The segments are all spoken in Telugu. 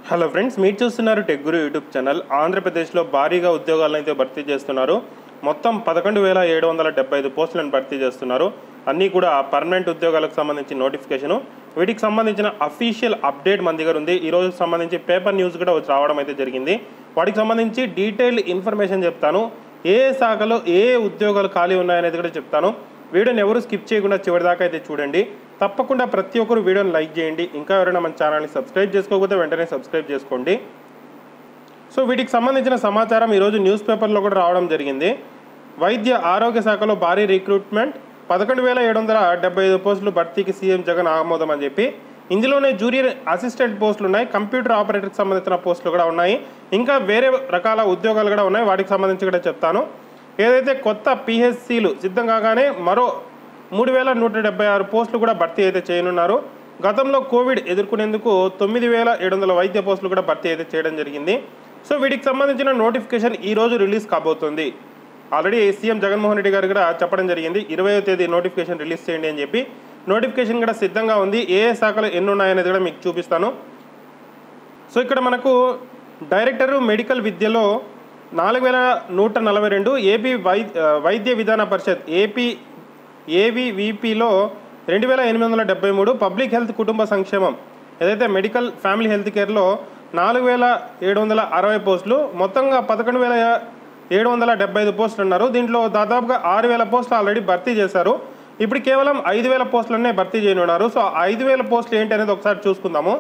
హలో ఫ్రెండ్స్ మీరు చూస్తున్నారు టెక్ గురు యూట్యూబ్ ఛానల్ ఆంధ్రప్రదేశ్లో భారీగా ఉద్యోగాలను అయితే భర్తీ చేస్తున్నారు మొత్తం పదకొండు వేల ఏడు వందల డెబ్బై ఐదు పోస్టులను భర్తీ చేస్తున్నారు అన్నీ కూడా పర్మనెంట్ ఉద్యోగాలకు సంబంధించి నోటిఫికేషను వీటికి సంబంధించిన అఫీషియల్ అప్డేట్ మన దగ్గర ఉంది ఈ రోజుకి సంబంధించి పేపర్ న్యూస్ కూడా వచ్చి రావడం అయితే జరిగింది వాటికి సంబంధించి డీటెయిల్డ్ ఇన్ఫర్మేషన్ చెప్తాను ఏ ఏ శాఖలో ఏ ఏ ఉద్యోగాలు ఖాళీ ఉన్నాయనేది కూడా చెప్తాను వీడియోని ఎవరు స్కిప్ చేయకుండా చివరిదాకా అయితే చూడండి తప్పకుండా ప్రతి ఒక్కరు వీడియోని లైక్ చేయండి ఇంకా ఎవరైనా మన ఛానల్ని సబ్స్క్రైబ్ చేసుకోకపోతే వెంటనే సబ్స్క్రైబ్ చేసుకోండి సో వీటికి సంబంధించిన సమాచారం ఈరోజు న్యూస్ పేపర్లో కూడా రావడం జరిగింది వైద్య ఆరోగ్య శాఖలో భారీ రిక్రూట్మెంట్ పదకొండు వేల ఏడు వందల డెబ్బై ఐదు పోస్టులు భర్తీకి సీఎం జగన్ ఆమోదం అని చెప్పి ఇందులోనే జూనియర్ అసిస్టెంట్ పోస్టులు ఉన్నాయి కంప్యూటర్ ఆపరేటర్కి సంబంధించిన పోస్టులు కూడా ఉన్నాయి ఇంకా వేరే రకాల ఉద్యోగాలు కూడా ఉన్నాయి వాటికి సంబంధించి కూడా చెప్తాను ఏదైతే కొత్త పిహెచ్సిలు సిద్ధం కాగానే మరో మూడు వేల నూట డెబ్బై ఆరు పోస్టులు కూడా భర్తీ అయితే చేయనున్నారు గతంలో కోవిడ్ ఎదుర్కొనేందుకు తొమ్మిది వేల ఏడు వందల వైద్య పోస్టులు కూడా భర్తీ అయితే చేయడం జరిగింది సో వీటికి సంబంధించిన నోటిఫికేషన్ ఈ రోజు రిలీజ్ కాబోతుంది ఆల్రెడీ సీఎం జగన్మోహన్ రెడ్డి గారు కూడా చెప్పడం జరిగింది ఇరవయో తేదీ నోటిఫికేషన్ రిలీజ్ చేయండి అని చెప్పి నోటిఫికేషన్ కూడా సిద్ధంగా ఉంది ఏ ఏ శాఖలు ఎన్ని ఉన్నాయనేది కూడా మీకు చూపిస్తాను సో ఇక్కడ మనకు డైరెక్టర్ మెడికల్ విద్యలో నాలుగు వేల నూట నలభై రెండు ఏపీ వై వైద్య విధాన పరిషత్ ఏపీ ఏవివిపిలో రెండు వేల ఎనిమిది వందల డెబ్బై మూడు పబ్లిక్ హెల్త్ కుటుంబ సంక్షేమం ఏదైతే మెడికల్ ఫ్యామిలీ హెల్త్ కేర్లో నాలుగు వేల ఏడు వందల అరవై పోస్టులు మొత్తంగా పదకొండు వేల ఏడు వందల డెబ్బై ఐదు పోస్టులు ఉన్నారు దీంట్లో దాదాపుగా ఆరు వేల పోస్టులు ఆల్రెడీ భర్తీ చేశారు ఇప్పుడు కేవలం ఐదు వేల పోస్టులనే భర్తీ చేయనున్నారు సో ఆ ఐదు వేల పోస్టులు ఏంటి అనేది ఒకసారి చూసుకుందాము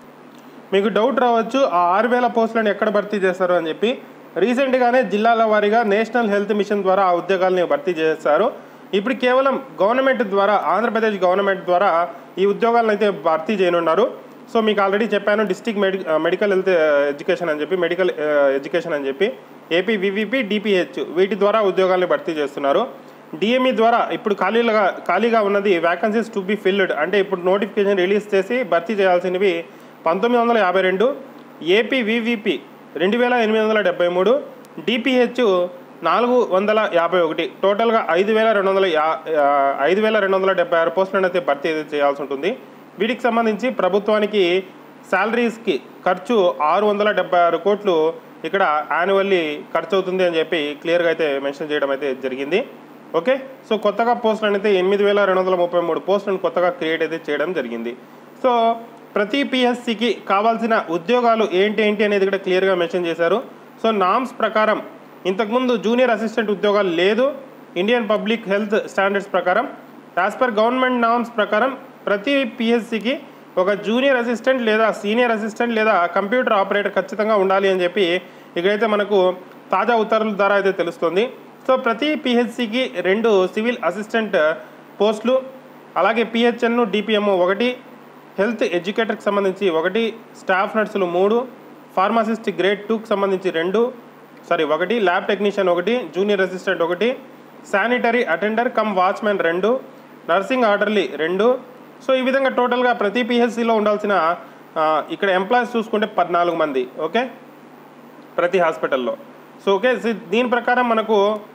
మీకు డౌట్ రావచ్చు ఆ ఆరు వేల పోస్టులను ఎక్కడ భర్తీ చేస్తారు అని చెప్పి రీసెంట్గానే జిల్లాల వారీగా నేషనల్ హెల్త్ మిషన్ ద్వారా ఆ ఉద్యోగాలని భర్తీ చేస్తారు ఇప్పుడు కేవలం గవర్నమెంట్ ద్వారా ఆంధ్రప్రదేశ్ గవర్నమెంట్ ద్వారా ఈ ఉద్యోగాలను అయితే భర్తీ చేయనున్నారు సో మీకు ఆల్రెడీ చెప్పాను district medi medical health education అని చెప్పి మెడికల్ ఎడ్యుకేషన్ అని చెప్పి ఏపీ వివిపి డిపిహెచ్ వీటి ద్వారా ఉద్యోగాలను భర్తీ చేస్తున్నారు డిఎంఈ ద్వారా ఇప్పుడు ఖాళీలుగా ఖాళీగా ఉన్నది వ్యాకన్సీస్ టు బి ఫిల్డ్ అంటే ఇప్పుడు నోటిఫికేషన్ రిలీజ్ చేసి భర్తీ చేయాల్సినవి పంతొమ్మిది వందల యాభై రెండు ఏపీ వివిపి రెండు వేల ఎనిమిది వందల డెబ్బై మూడు డిపిహెచ్ నాలుగు వందల యాభై ఒకటి టోటల్గా ఐదు వేల రెండు వందల యా ఐదు వేల రెండు వందల డెబ్బై ఆరు పోస్టులను అయితే భర్తీ అయితే చేయాల్సి ఉంటుంది వీటికి సంబంధించి ప్రభుత్వానికి శాలరీస్కి ఖర్చు ఆరు వందల డెబ్బై ఆరు కోట్లు ఇక్కడ యాన్యువల్లీ ఖర్చు అవుతుంది అని చెప్పి క్లియర్గా అయితే మెన్షన్ చేయడం అయితే జరిగింది ఓకే సో కొత్తగా పోస్టులను అయితే ఎనిమిది వేల రెండు వందల ముప్పై మూడు పోస్టులను కొత్తగా క్రియేట్ అయితే చేయడం జరిగింది సో ప్రతి పిఎస్సికి కావాల్సిన ఉద్యోగాలు ఏంటి ఏంటి అనేది కూడా క్లియర్గా మెన్షన్ చేశారు సో నామ్స్ ప్రకారం ఇంతకుముందు జూనియర్ అసిస్టెంట్ ఉద్యోగాలు లేదు ఇండియన్ పబ్లిక్ హెల్త్ స్టాండర్డ్స్ ప్రకారం యాజ్ పర్ గవర్నమెంట్ నామ్స్ ప్రకారం ప్రతి పిఎస్సికి ఒక జూనియర్ అసిస్టెంట్ లేదా సీనియర్ అసిస్టెంట్ లేదా కంప్యూటర్ ఆపరేటర్ ఖచ్చితంగా ఉండాలి అని చెప్పి ఇక్కడైతే మనకు తాజా ఉత్తర్వుల ద్వారా అయితే తెలుస్తుంది సో ప్రతి పిహెచ్సికి రెండు సివిల్ అసిస్టెంట్ పోస్టులు అలాగే పిహెచ్ఎన్ డిపిఎంఓ ఒకటి హెల్త్ ఎడ్యుకేటర్కి సంబంధించి ఒకటి స్టాఫ్ నర్సులు మూడు ఫార్మసిస్ట్ గ్రేడ్ టూకి సంబంధించి రెండు సారీ ఒకటి ల్యాబ్ టెక్నీషియన్ ఒకటి జూనియర్ అసిస్టెంట్ ఒకటి శానిటరీ అటెండర్ కమ్ వాచ్మెన్ రెండు నర్సింగ్ ఆర్డర్లీ రెండు సో ఈ విధంగా టోటల్గా ప్రతి పిహెచ్సిలో ఉండాల్సిన ఆ, ఇక్కడ ఎంప్లాయీస్ చూసుకుంటే పద్నాలుగు మంది ఓకే ప్రతి హాస్పిటల్లో సో ఓకే సి- దీని ప్రకారం మనకు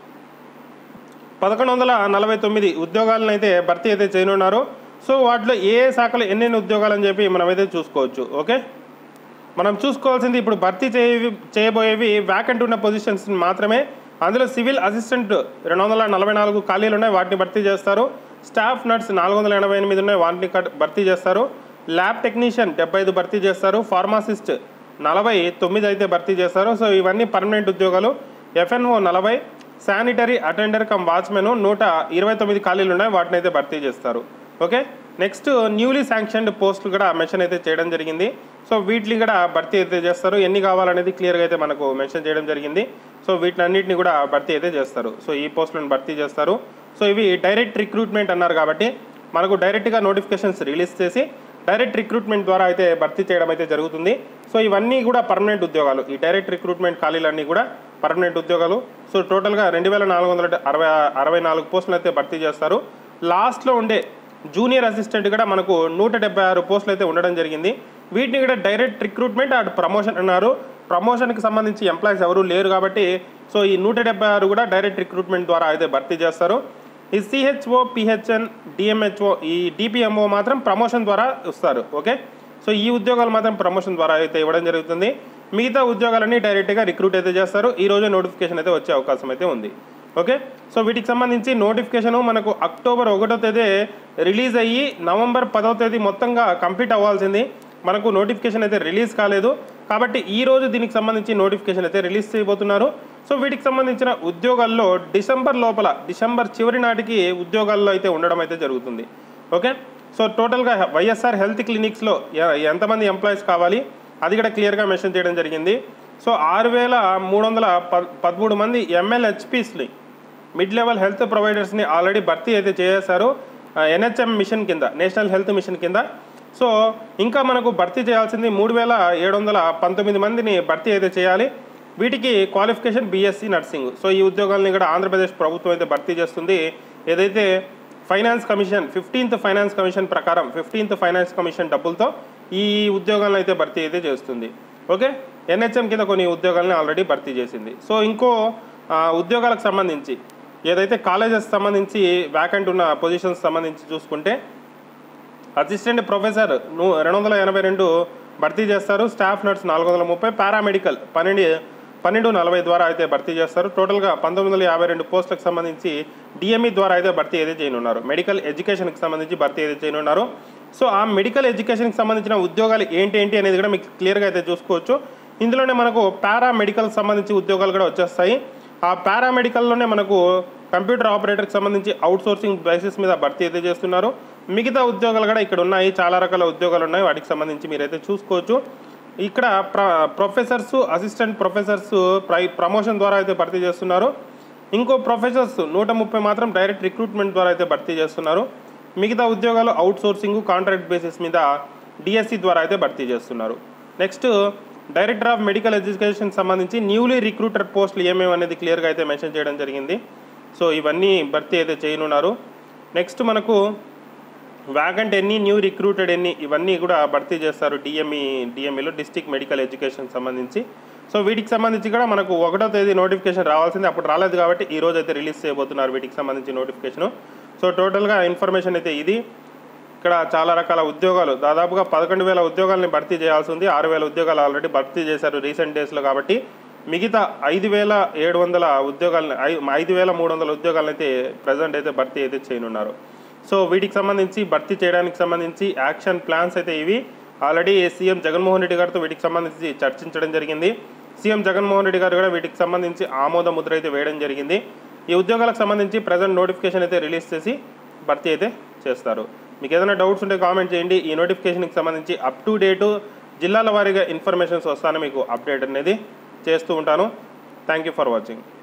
పదకొండు వందల నలభై తొమ్మిది ఉద్యోగాలను అయితే భర్తీ అయితే చేయనున్నారు సో వాటిలో ఏ ఏ శాఖలు ఎన్నెన్ని ఉద్యోగాలు అని చెప్పి మనమైతే చూసుకోవచ్చు ఓకే మనం చూసుకోవాల్సింది ఇప్పుడు భర్తీ చేయ చేయబోయేవి వ్యాకెంట్ ఉన్న పొజిషన్స్ మాత్రమే అందులో సివిల్ అసిస్టెంట్ రెండు వందల నలభై నాలుగు ఖాళీలు ఉన్నాయి వాటిని భర్తీ చేస్తారు స్టాఫ్ నర్స్ నాలుగు వందల ఎనభై ఎనిమిది ఉన్నాయి వాటిని కట్- భర్తీ చేస్తారు ల్యాబ్ టెక్నీషియన్ డెబ్బై ఐదు భర్తీ చేస్తారు ఫార్మాసిస్ట్ నలభై తొమ్మిది అయితే భర్తీ చేస్తారు సో ఇవన్నీ పర్మనెంట్ ఉద్యోగాలు ఎఫ్ఎన్ఓ నలభై శానిటరీ అటెండర్ కమ్ వాచ్మెన్ నూట ఇరవై తొమ్మిది ఖాళీలు ఉన్నాయి వాటిని అయితే భర్తీ చేస్తారు ఓకే నెక్స్ట్ న్యూలీ శాంక్షన్డ్ పోస్టులు కూడా మెన్షన్ అయితే చేయడం జరిగింది సో వీటిని కూడా భర్తీ అయితే చేస్తారు ఎన్ని కావాలనేది క్లియర్గా అయితే మనకు మెన్షన్ చేయడం జరిగింది సో వీటిని అన్నింటిని కూడా భర్తీ అయితే చేస్తారు సో ఈ పోస్టులను భర్తీ చేస్తారు సో ఇవి డైరెక్ట్ రిక్రూట్మెంట్ అన్నారు కాబట్టి మనకు డైరెక్ట్గా నోటిఫికేషన్స్ రిలీజ్ చేసి డైరెక్ట్ రిక్రూట్మెంట్ ద్వారా అయితే భర్తీ చేయడం అయితే జరుగుతుంది సో ఇవన్నీ కూడా పర్మనెంట్ ఉద్యోగాలు ఈ డైరెక్ట్ రిక్రూట్మెంట్ ఖాళీలన్నీ కూడా పర్మనెంట్ ఉద్యోగాలు సో టోటల్గా రెండు వేల నాలుగు వందల అరవై అరవై నాలుగు పోస్టులు అయితే భర్తీ చేస్తారు లాస్ట్లో ఉండే జూనియర్ అసిస్టెంట్ కూడా మనకు నూట డెబ్బై ఆరు పోస్టులు అయితే ఉండడం జరిగింది వీటిని కూడా డైరెక్ట్ రిక్రూట్మెంట్ అటు ప్రమోషన్ అన్నారు ప్రమోషన్కి సంబంధించి ఎంప్లాయీస్ ఎవరు లేరు కాబట్టి సో ఈ నూట డెబ్బై ఆరు కూడా డైరెక్ట్ రిక్రూట్మెంట్ ద్వారా అయితే భర్తీ చేస్తారు ఈ సిహెచ్ఓ పిహెచ్ఎన్ డిఎంహెచ్ఓ ఈ డిపిఎంఓ మాత్రం ప్రమోషన్ ద్వారా వస్తారు ఓకే సో ఈ ఉద్యోగాలు మాత్రం ప్రమోషన్ ద్వారా అయితే ఇవ్వడం జరుగుతుంది మిగతా ఉద్యోగాలన్నీ డైరెక్ట్గా రిక్రూట్ అయితే చేస్తారు ఈ రోజు నోటిఫికేషన్ అయితే వచ్చే అవకాశం అయితే ఉంది ఓకే సో వీటికి సంబంధించి నోటిఫికేషన్ మనకు అక్టోబర్ ఒకటో తేదీ రిలీజ్ అయ్యి నవంబర్ పదో తేదీ మొత్తంగా కంప్లీట్ అవ్వాల్సింది మనకు నోటిఫికేషన్ అయితే రిలీజ్ కాలేదు కాబట్టి ఈ రోజు దీనికి సంబంధించి నోటిఫికేషన్ అయితే రిలీజ్ చేయబోతున్నారు సో వీటికి సంబంధించిన ఉద్యోగాల్లో డిసెంబర్ లోపల డిసెంబర్ చివరి నాటికి ఉద్యోగాల్లో అయితే ఉండడం అయితే జరుగుతుంది ఓకే సో టోటల్గా వైఎస్ఆర్ హెల్త్ క్లినిక్స్లో ఎ- ఎంతమంది ఎంప్లాయీస్ కావాలి అది కూడా క్లియర్గా మెన్షన్ చేయడం జరిగింది సో ఆరు వేల మూడు వందల ప పదమూడు మంది ఎంఎల్హెచ్పిస్ని మిడ్ లెవెల్ హెల్త్ ప్రొవైడర్స్ని ఆల్రెడీ భర్తీ అయితే చేశారు ఎన్హెచ్ఎం మిషన్ కింద నేషనల్ హెల్త్ మిషన్ కింద సో ఇంకా మనకు భర్తీ చేయాల్సింది మూడు వేల ఏడు వందల పంతొమ్మిది మందిని భర్తీ అయితే చేయాలి వీటికి క్వాలిఫికేషన్ బీఎస్సీ నర్సింగ్ సో ఈ ఉద్యోగాలను కూడా ఆంధ్రప్రదేశ్ ప్రభుత్వం అయితే భర్తీ చేస్తుంది ఏదైతే finance commission fifteenth finance commission ప్రకారం ఫిఫ్టీన్త్ ఫైనాన్స్ కమిషన్ డబ్బులతో ఈ ఉద్యోగాలను అయితే భర్తీ అయితే చేస్తుంది ఓకే ఎన్హెచ్ఎం కింద కొన్ని ఉద్యోగాలను ఆల్రెడీ భర్తీ చేసింది సో ఇంకో ఆ, ఉద్యోగాలకు సంబంధించి ఏదైతే కాలేజెస్ సంబంధించి వ్యాకెంట్ ఉన్న పొజిషన్స్ సంబంధించి చూసుకుంటే అసిస్టెంట్ ప్రొఫెసర్ ను- రెండు వందల ఎనభై రెండు భర్తీ చేస్తారు స్టాఫ్ నర్స్ నాలుగు వందల ముప్పై పారామెడికల్ పన్నెండు పన్నెండు నలభై ద్వారా అయితే భర్తీ చేస్తారు టోటల్గా పంతొమ్మిది వందల యాభై రెండు పోస్టులకు సంబంధించి డిఎంఈ ద్వారా అయితే భర్తీ అయితే చేయనున్నారు మెడికల్ ఎడ్యుకేషన్కి సంబంధించి భర్తీ అయితే చేయనున్నారు సో ఆ మెడికల్ ఎడ్యుకేషన్కి సంబంధించిన ఉద్యోగాలు ఏంటి ఏంటి అనేది కూడా మీకు క్లియర్గా అయితే చూసుకోవచ్చు ఇందులోనే మనకు పారామెడికల్ సంబంధించి ఉద్యోగాలు కూడా వచ్చేస్తాయి ఆ పారామెడికల్లోనే మనకు కంప్యూటర్ ఆపరేటర్కి సంబంధించి అవుట్ సోర్సింగ్ బేసిస్ మీద భర్తీ అయితే చేస్తున్నారు మిగతా ఉద్యోగాలు కూడా ఇక్కడ ఉన్నాయి చాలా రకాల ఉద్యోగాలు ఉన్నాయి వాటికి సంబంధించి మీరైతే చూసుకోవచ్చు ఇక్కడ ప్ర ప్రొఫెసర్స్ అసిస్టెంట్ ప్రొఫెసర్స్ ప్రై ప్రమోషన్ ద్వారా అయితే భర్తీ చేస్తున్నారు ఇంకో ప్రొఫెసర్స్ నూట ముప్పై మాత్రం డైరెక్ట్ రిక్రూట్మెంట్ ద్వారా అయితే భర్తీ చేస్తున్నారు మిగతా ఉద్యోగాలు అవుట్ సోర్సింగ్ కాంట్రాక్ట్ బేసిస్ మీద డిఎస్సి ద్వారా అయితే భర్తీ చేస్తున్నారు next director of medical education సంబంధించి న్యూలీ రిక్రూటర్ పోస్టులు ఏమేమి అనేది క్లియర్గా అయితే మెన్షన్ చేయడం జరిగింది సో ఇవన్నీ భర్తీ అయితే చేయనున్నారు నెక్స్ట్ మనకు వ్యాకంట్ ఎన్ని న్యూ రిక్రూటెడ్ ఎన్ని ఇవన్నీ కూడా భర్తీ చేస్తారు డిఎంఈ డిఎంఈలో డిస్టిక్ మెడికల్ ఎడ్యుకేషన్ సంబంధించి సో వీటికి సంబంధించి కూడా మనకు ఒకటో తేదీ నోటిఫికేషన్ రావాల్సింది అప్పుడు రాలేదు కాబట్టి ఈ రోజు అయితే రిలీజ్ చేయబోతున్నారు వీటికి సంబంధించి నోటిఫికేషన్ సో టోటల్గా ఇన్ఫర్మేషన్ అయితే ఇది ఇక్కడ చాలా రకాల ఉద్యోగాలు దాదాపుగా పదకొండు వేల ఉద్యోగాలని భర్తీ చేయాల్సి ఉంది ఆరు వేల ఉద్యోగాలు ఆల్రెడీ భర్తీ చేశారు రీసెంట్ డేస్లో కాబట్టి మిగతా ఐదు వేల ఏడు వందల ఉద్యోగాలని ఐ- ఐదు వేల మూడు వందల ఉద్యోగాలను అయితే ప్రజెంట్ అయితే భర్తీ అయితే చేయనున్నారు సో వీటికి సంబంధించి భర్తీ చేయడానికి సంబంధించి యాక్షన్ ప్లాన్స్ అయితే ఇవి ఆల్రెడీ సీఎం జగన్మోహన్ రెడ్డి గారితో వీటికి సంబంధించి చర్చించడం జరిగింది సీఎం జగన్మోహన్ రెడ్డి గారు కూడా వీటికి సంబంధించి ఆమోద ముద్ర అయితే వేయడం జరిగింది ఈ ఉద్యోగాలకు సంబంధించి ప్రజెంట్ నోటిఫికేషన్ అయితే రిలీజ్ చేసి భర్తీ అయితే చేస్తారు మీకు ఏదైనా డౌట్స్ ఉంటే కామెంట్ చేయండి ఈ నోటిఫికేషన్కి సంబంధించి అప్ టు డేటు జిల్లాల వారీగా ఇన్ఫర్మేషన్స్ వస్తాను మీకు అప్డేట్ అనేది చేస్తూ ఉంటాను థ్యాంక్ యూ ఫర్ వాచింగ్